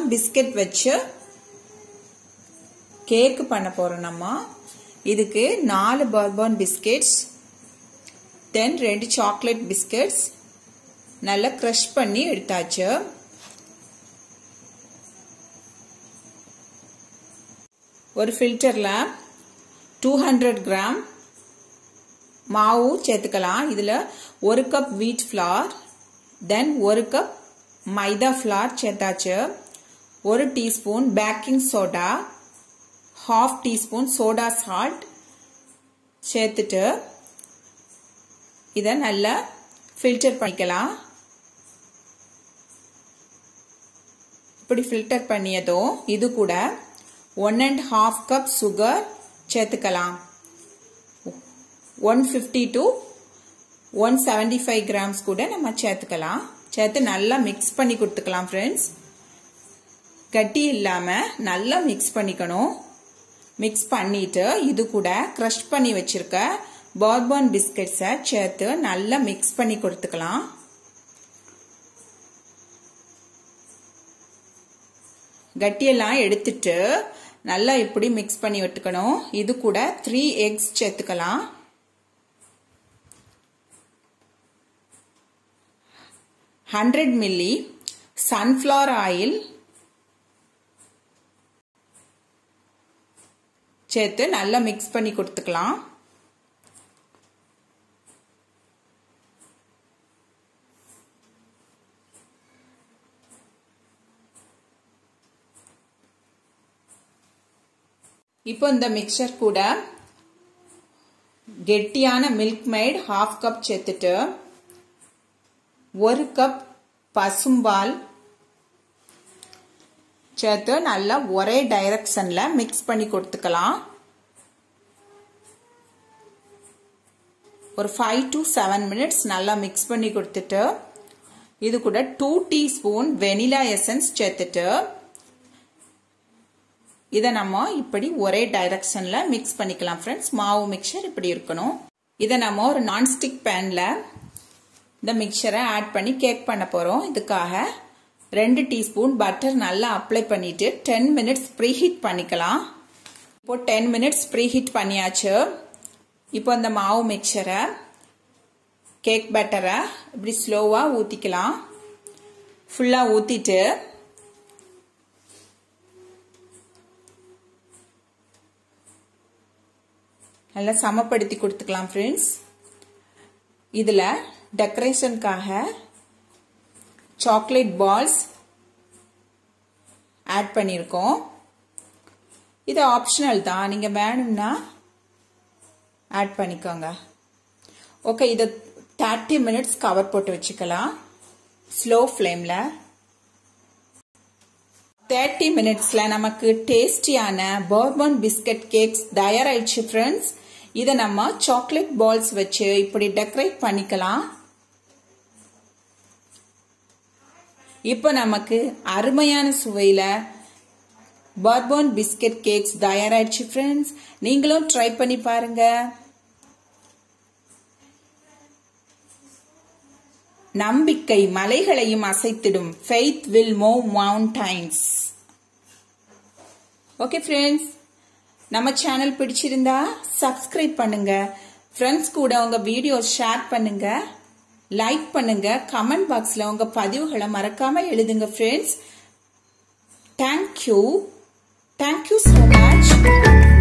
Bourbon biscuit வச்சு cake பண்ண போறோம் நம்ம இதுக்கு நாலு பர்பன் பிஸ்கெட்ஸ் தென் ரெண்டு சாக்லேட் பிஸ்கெட்ஸ் நல்லா க்ரஷ் பண்ணி எடுத்தாச்சு ஒரு ஃபில்டரில் டூ ஹண்ட்ரட் கிராம் மாவு சேர்த்துக்கலாம் இதில் ஒரு கப் வீட் ஃப்ளார் தென் ஒரு கப் மைதா ஃப்ளார் சேர்த்தாச்சு ஒரு teaspoon baking soda half teaspoon soda salt சேர்த்துட்டு இதை நல்லா ஃபில்டர் பண்ணிக்கலாம் இப்படி ஃபில்டர் பண்ணியதும் இது கூட one and half cup sugar சேர்த்துக்கலாம் one fifty to one seventy five grams கூட நம்ம சேர்த்துக்கலாம் சேர்த்து நல்லா மிக்ஸ் பண்ணி கொடுத்துக்கலாம் ஃப்ரெண்ட்ஸ் கட்டி இல்லாமல் நல்லா மிக்ஸ் பண்ணிக்கணும் மிக்ஸ் பண்ணிட்டு இது கூட க்ரஷ் பண்ணி வச்சிருக்க பார்பான் பிஸ்கட்ஸை சேர்த்து நல்லா மிக்ஸ் பண்ணி கொடுத்துக்கலாம் கட்டியெல்லாம் எடுத்துட்டு நல்லா இப்படி மிக்ஸ் பண்ணி விட்டுக்கணும் இது கூட த்ரீ எக்ஸ் சேர்த்துக்கலாம் ஹண்ட்ரட் மில்லி சன்ஃப்ளவர் ஆயில் சேர்த்து நல்லா மிக்ஸ் பண்ணி கொடுத்துக்கலாம் இப்போ இந்த மிக்சர் கூட கெட்டியான மில்க் மைட் ஹாஃப் கப் சேர்த்துட்டு ஒரு கப் பசும்பால் சேர்த்து நல்லா ஒரே டைரக்ஷன்ல மிக்ஸ் பண்ணி கொடுத்துக்கலாம் ஒரு ஃபைவ் டு செவன் மினிட்ஸ் நல்லா மிக்ஸ் பண்ணி கொடுத்துட்டு இது கூட டூ டீஸ்பூன் வெனிலா எசன்ஸ் சேர்த்துட்டு இதை நம்ம இப்படி ஒரே டைரக்ஷன்ல மிக்ஸ் பண்ணிக்கலாம் ஃப்ரெண்ட்ஸ் மாவு மிக்சர் இப்படி இருக்கணும் இதை நம்ம ஒரு நான்ஸ்டிக் பேன்ல இந்த மிக்சரை ஆட் பண்ணி கேக் பண்ண போறோம் இதுக்காக ரெண்டு டீஸ்பூன் பட்டர் நல்லா அப்ளை பண்ணிட்டு டென் மினிட்ஸ் ப்ரீஹீட் பண்ணிக்கலாம் இப்போ டென் மினிட்ஸ் ப்ரீஹீட் பண்ணியாச்சு இப்போ இந்த மாவு மிக்சரை கேக் பேட்டரை இப்படி ஸ்லோவாக ஊற்றிக்கலாம் ஃபுல்லாக ஊற்றிட்டு நல்லா சமப்படுத்தி கொடுத்துக்கலாம் ஃப்ரெண்ட்ஸ் இதில் டெக்கரேஷனுக்காக சாக்லேட் பால்ஸ் ஆட் பண்ணியிருக்கோம் இது ஆப்ஷனல் தான் நீங்கள் வேணும்னா ஆட் பண்ணிக்கோங்க ஓகே இதை தேர்ட்டி மினிட்ஸ் கவர் போட்டு வச்சுக்கலாம் ஸ்லோ ஃப்ளேமில் தேர்ட்டி மினிட்ஸில் நமக்கு டேஸ்டியான பர்பன் பிஸ்கட் கேக்ஸ் தயாராயிடுச்சு ஃப்ரெண்ட்ஸ் இதை நம்ம சாக்லேட் பால்ஸ் வச்சு இப்படி டெக்கரேட் பண்ணிக்கலாம் இப்போ நமக்கு அருமையான சுவையில் பர்பன் பிஸ்கட் கேக்ஸ் தயாராயிடுச்சு ஃப்ரெண்ட்ஸ் நீங்களும் ட்ரை பண்ணி பாருங்க நம்பிக்கை மலைகளையும் அசைத்திடும் faith will move mountains okay friends நம்ம சேனல் பிடிச்சிருந்தா சப்ஸ்கிரைப் பண்ணுங்க ஃப்ரெண்ட்ஸ் கூட உங்க வீடியோ ஷேர் பண்ணுங்க லைக் பண்ணுங்க கமெண்ட் பாக்ஸ்ல உங்க பதிவுகளை மறக்காம எழுதுங்க friends thank you thank you so much